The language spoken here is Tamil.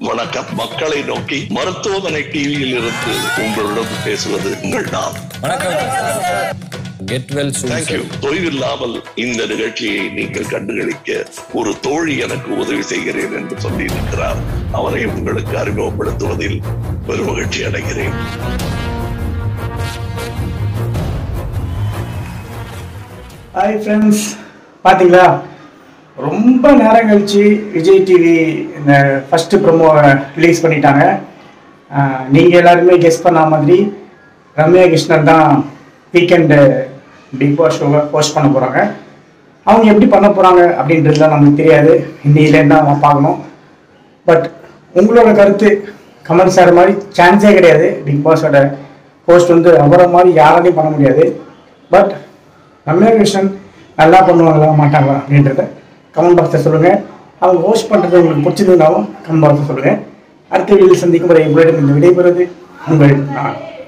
வணக்கம் மக்களை நோக்கி மருத்துவமனை டிவியில் இருந்து உங்களிடம் பேசுவது உங்கள் நான் வணக்கம் கெட் வெல் தேங்க்யூ தொய்வில்லாமல் இந்த நிகழ்ச்சியை நீங்கள் கண்டுகளிக்க ஒரு தோழி எனக்கு உதவி செய்கிறேன் என்று சொல்லியிருக்கிறார் அவரை உங்களுக்கு அறிமுகப்படுத்துவதில் பெருமகிழ்ச்சி அடைகிறேன் ஹாய் ஃப்ரெண்ட்ஸ் பார்த்தீங்களா ரொம்ப நேரம் கழிச்சு விஜய் டிவி இந்த ஃபஸ்ட்டு ப்ரோமோ ரிலீஸ் பண்ணிட்டாங்க நீங்கள் எல்லாருமே கெஸ் பண்ண மாதிரி ரம்யா கிருஷ்ணன் தான் வீக்கெண்டு பிக் பாஸ் ஷோவை போஸ்ட் பண்ண போகிறாங்க அவங்க எப்படி பண்ண போகிறாங்க அப்படின்றதுலாம் நமக்கு தெரியாது இன்னிலேருந்து தான் நம்ம பார்க்கணும் பட் உங்களோட கருத்து கமல் சார் மாதிரி சான்ஸே கிடையாது பிக் பாஸோட போஸ்ட் வந்து அவரை மாதிரி யாராலையும் பண்ண முடியாது பட் ரம்யா கிருஷ்ணன் நல்லா பண்ணுவாங்களா மாட்டாங்களா அப்படின்றத கமெண்ட் பாக்ஸில் சொல்லுங்கள் அவங்க ஹோஸ்ட் பண்ணுறது உங்களுக்கு பிடிச்சிருந்தாலும் கமெண்ட் பாக்ஸில் சொல்லுங்கள் அடுத்த வீடியோவில் சந்திக்கும் வரை உங்களிடம் இந்த விடைபெறுவது உங்கள் நான்